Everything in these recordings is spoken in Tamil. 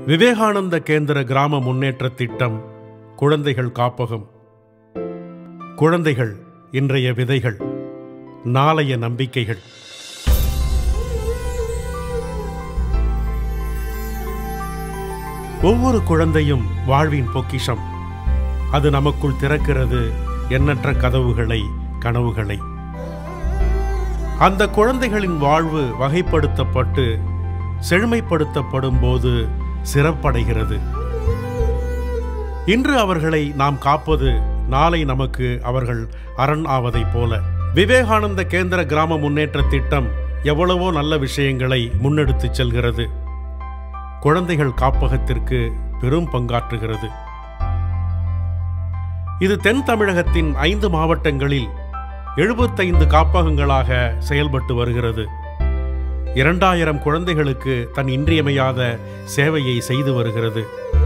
விவேகானந்த கேந்திர கிராம முன்னேற்ற திட்டம் குழந்தைகள் காப்பகம் குழந்தைகள் இன்றைய விதைகள் நாளைய நம்பிக்கைகள் ஒவ்வொரு குழந்தையும் வாழ்வின் பொக்கிஷம் அது நமக்குள் திறக்கிறது எண்ணற்ற கதவுகளை கனவுகளை அந்த குழந்தைகளின் வாழ்வு வகைப்படுத்தப்பட்டு செழுமைப்படுத்தப்படும் போது சிறப்படைகிறது இன்று அவர்களை நாம் காப்பது நாளை நமக்கு அவர்கள் அரண் ஆவதைப் போல விவேகானந்த கேந்திர கிராம முன்னேற்ற திட்டம் எவ்வளவோ நல்ல விஷயங்களை முன்னெடுத்துச் செல்கிறது குழந்தைகள் காப்பகத்திற்கு பெரும் பங்காற்றுகிறது இது தென் தமிழகத்தின் ஐந்து மாவட்டங்களில் எழுபத்தைந்து காப்பகங்களாக செயல்பட்டு வருகிறது இரண்டாயிரம் குழந்தைகளுக்கு தன் இன்றியமையாத சேவையை செய்து வருகிறது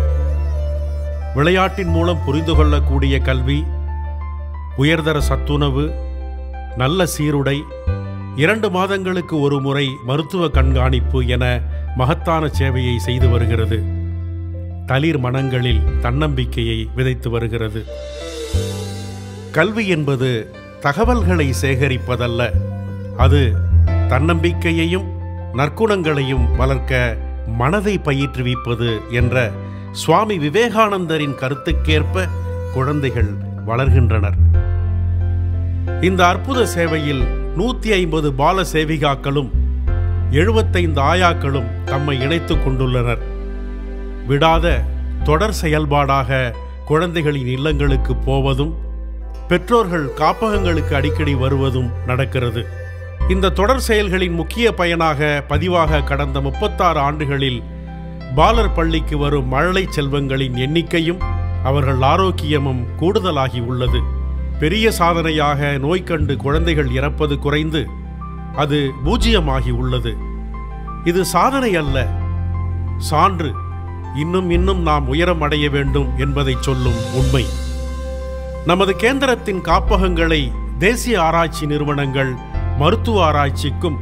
விளையாட்டின் மூலம் புரிந்து கொள்ளக்கூடிய கல்வி உயர்தர சத்துணவு நல்ல சீருடை இரண்டு மாதங்களுக்கு ஒரு முறை மருத்துவ கண்காணிப்பு என மகத்தான சேவையை செய்து வருகிறது தளிர் மனங்களில் தன்னம்பிக்கையை விதைத்து வருகிறது கல்வி என்பது தகவல்களை சேகரிப்பதல்ல அது தன்னம்பிக்கையையும் நற்குணங்களையும் வளர்க்க மனதை பயிற்றுவிப்பது என்ற சுவாமி விவேகானந்தரின் கருத்துக்கேற்ப குழந்தைகள் வளர்கின்றனர் இந்த அற்புத சேவையில் நூத்தி ஐம்பது பால சேவிகாக்களும் எழுபத்தைந்து ஆயாக்களும் தம்மை இணைத்துக் கொண்டுள்ளனர் விடாத தொடர் செயல்பாடாக குழந்தைகளின் இல்லங்களுக்கு போவதும் பெற்றோர்கள் காப்பகங்களுக்கு அடிக்கடி வருவதும் நடக்கிறது இந்த தொடர் செயல்களின் முக்கிய பயனாக பதிவாக கடந்த முப்பத்தாறு ஆண்டுகளில் பாலர் பள்ளிக்கு வரும் மழலை செல்வங்களின் எண்ணிக்கையும் அவர்கள் ஆரோக்கியமும் கூடுதலாகி உள்ளது பெரிய சாதனையாக நோய் கண்டு குழந்தைகள் இறப்பது குறைந்து அது பூஜ்ஜியமாகி உள்ளது இது சாதனை அல்ல சான்று இன்னும் இன்னும் நாம் உயரம் அடைய வேண்டும் என்பதை சொல்லும் உண்மை நமது கேந்திரத்தின் காப்பகங்களை தேசிய ஆராய்ச்சி நிறுவனங்கள் மருத்துவ ஆராய்ச்சிக்கும்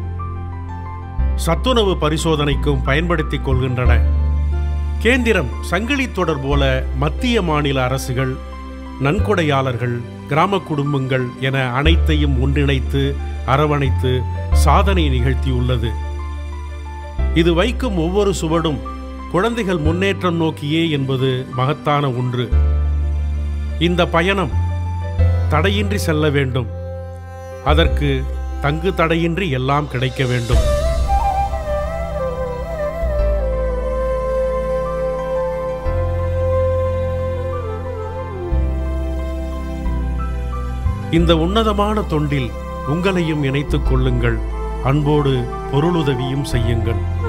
சத்துணவு பரிசோதனைக்கும் பயன்படுத்திக் கொள்கின்றன கேந்திரம் சங்கிலி தொடர் போல மத்திய மாநில அரசுகள் நன்கொடையாளர்கள் கிராம குடும்பங்கள் என அனைத்தையும் ஒன்றிணைத்து அரவணைத்து சாதனை நிகழ்த்தியுள்ளது இது வைக்கும் ஒவ்வொரு சுவடும் குழந்தைகள் முன்னேற்றம் நோக்கியே என்பது மகத்தான ஒன்று இந்த பயணம் தடையின்றி செல்ல வேண்டும் அதற்கு தங்கு தடையின்றி எல்லாம் கிடைக்க வேண்டும் இந்த உன்னதமான தொண்டில் உங்களையும் இணைத்துக் கொள்ளுங்கள் அன்போடு பொருளுதவியும் செய்யுங்கள்